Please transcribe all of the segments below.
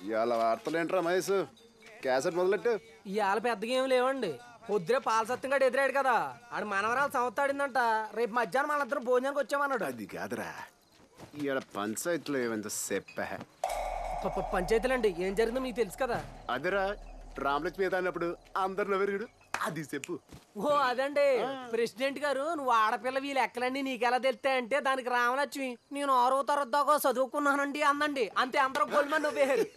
ఇవాళ వార్తలు ఏంట్రా మహేష్ క్యాసెట్ మొదలెట్టు ఇవాళ పెద్దగా ఏం లేవండి పొద్దునే పాల సత్యం గడు ఎదురాడు కదా ఆడు మనవరాలు సంవత్సరాడిందంట రేపు మధ్యాహ్నం మనందరం భోజనానికి వచ్చామన్నాడు అది కాదురా ఇవాళ పంచాయతీలో ఏమంత చెప్పా ప- ప- పంచాయతీలండి ఏం జరిగిందో మీకు తెలుసు కదా అదిరా రామలక్ష్మి మీద అన్నప్పుడు అందరు నవ్వరు అది చెప్పు ఓ అదండి ప్రెసిడెంట్ గారు నువ్వు ఆడపిల్ల వీళ్ళు ఎక్కలండి నీకెలా తెలుస్తాయంటే దానికి రామలక్ష్మి నేను ఆరో తరగతి దాకా చదువుకున్నానండి అందండి అంతే అందరూ గోల్మన్ నవ్వేశారు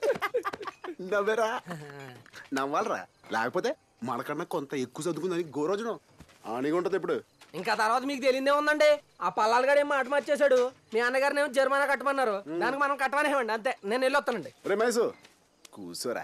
నవ్వరా నవ్వాలరా లేకపోతే మనకన్నా కొంత ఎక్కువ చదువుకుందని గోరోజును ఆనిగా ఉంటది ఇప్పుడు ఇంకా తర్వాత మీకు తెలియదే ఉందండి ఆ పల్లాలు గడు ఏం మాట మార్చేశాడు మీ అన్నగారిని ఏమో జరిమానా కట్టమన్నారు దానికి మనం కట్టమనేవ్వండి అంతే నేను వెళ్ళొస్తానండి రే మహేష్ కూసోరా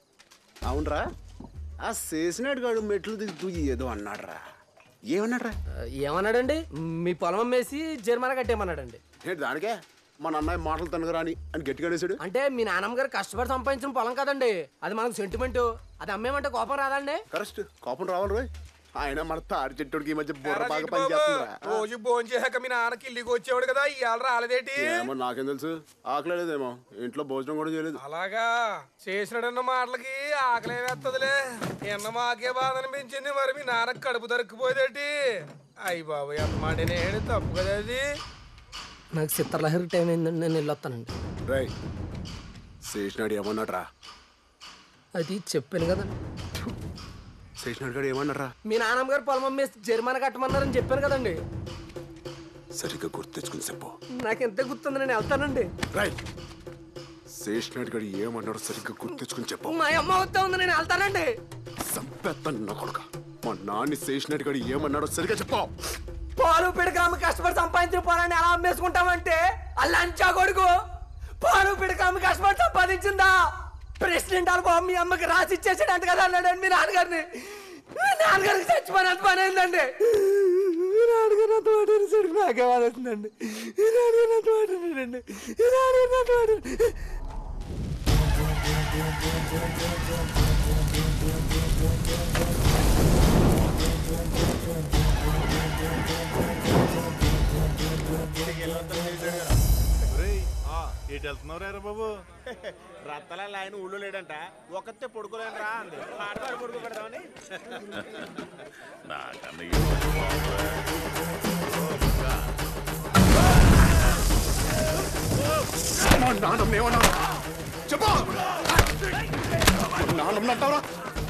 అవునరా ఆ చేసినాడు గాడు మెట్లు దిగుతూ ఏదో అన్నాడురా ఏమన్నాడురా ఆ, ఏమన్నాడండి మీ పొలం అమ్మేసి జరిమానా కట్టేయమన్నాడండి ఏంటి దానికే మన అన్నయ్య మాటలు తనగరా అని అని గట్టిగా అనేసాడు అంటే మీ నాన్నమ్మ గారు కష్టపడి సంపాదించిన పొలం కదండి అది మనకు సెంటిమెంట్ అది అమ్మేమంటే కోపం రాదండి కరెక్ట్ కోపం రావాలి రోయ్ ఆయన మన తాడి చెట్టుడికి ఈ మధ్య బుర్ర ఎరా బాగా చిట్టి పనిచేస్తుందిరా బాబు, రోజు భోజనం చేశాక మీ నాన్నకి ఇల్లుకి వచ్చేవాడు కదా ఇవాళ రాలేదేటి ఏమో నాకేం తెలుసు ఆకలేదేమో ఇంట్లో భోజనం కూడా చేయలేదు అలాగా చేసినాడన్న మాటలకి ఆకలే వేస్తదిలే ఎన్న మాకే బాధ అనిపించింది మరి మీ నాన్నకి కడుపు దొరికిపోయేదేటి అయ్యి బాబు ఎంత మాట నేను తప్పు కదా అది నాకు చిత్రలహరి టైం అయిందండి నేను వెళ్ళొస్తానండి రేయ్ శేషనాడు ఏమన్నాడ్రా అది చెప్పాను కదండి శేషనాడు గారు ఏమన్నారా మీ నాన్నమ్మ గారు పొలం అమ్మేసి జరిమానా కట్టమన్నారని చెప్పాను కదండి సరిగ్గా గుర్తు తెచ్చుకుని చెప్పు నాకు ఎంత గుర్తుంది నేను వెళ్తానండి రై్ శేషనాడు గారు ఏమన్నాడో సరిగ్గా గుర్తు తెచ్చుకుని చెప్పు మా అమ్మ వస్తా ఉంది నేను వెళ్తానండి సంపెత్తాను నా కొడుక మా నాన్న శేషనాడు గారు ఏమన్నాడో సరిగ్గా చెప్పు పాలు పిడకామ కష్టపడి సంపాదించిన పొలాన్ని ఎలా అమ్మేసుకుంటామంటే అలా అంచా కొడుకు పాలు పిడకామ కష్టపడి సంపాదించిందా ప్రెసిడెంట్ వాళ్ళ బాబు మీ అమ్మకి రాసి ఇచ్చేసాడు అంత కదా అన్నాడండి మీ నాన్నగారిని మీ నాన్నగారికి చచ్చిపోయినంత పని అయిందండి మీ నాన్నగారు అంత మాట అనేసరికి నాకే వాళ్ళొస్తుందండి మీ నాన్నగారు అంత మాట అన్నాడండి మీ నాన్నగారు అంత మాట అన్నాడు. ఎటు వెళ్తున్నావు రా బాబు రత్తల ఆయన ఊళ్ళో లేడంట ఒకతే పడుకోలేను రా అంది ఆడవాడు పడుకో పెడదామని నాకన్నా ఈ రోజు బాగుందిరా. మా నాన్నమ్మ ఏమన్నాడు చెప్పు మా నాన్నమ్మ అంటావరా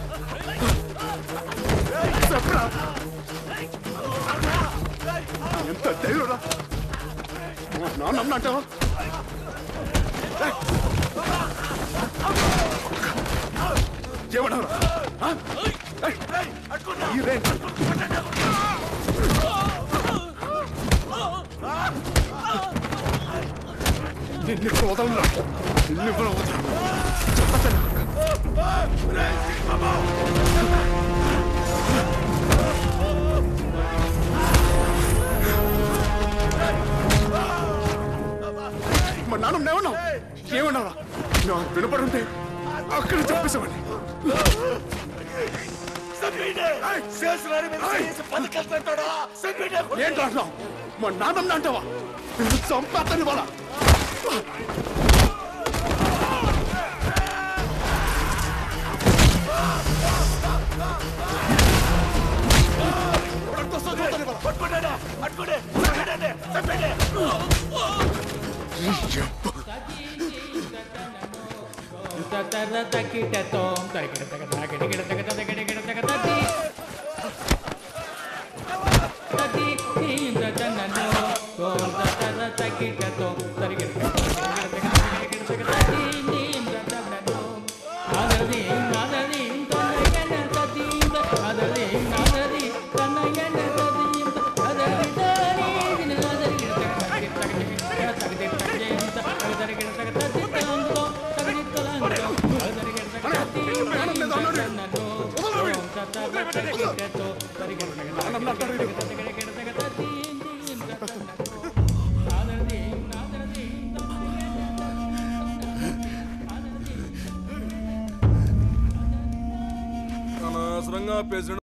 చెప్పరా ఎంత ధైర్యరా మా నాన్నమ్మ అంటావా ఏమన్నావురా ఆ? ఏయ్, ఈ రే. నిన్ను ఇప్పుడు వదలరా నిన్ను ఇప్పుడు వదలరా మా నాన్న ఏమన్నావు ఏమన్నారా నాకు వినపడుంటే అక్కడ చెప్పేసేవాడిని ఏంటి అంటున్నావు మా నాన్నమ్మ అంటావా నిన్ను చంపేస్తాను ఇవాళ అనవసరంగా ప్రెసిడెంట్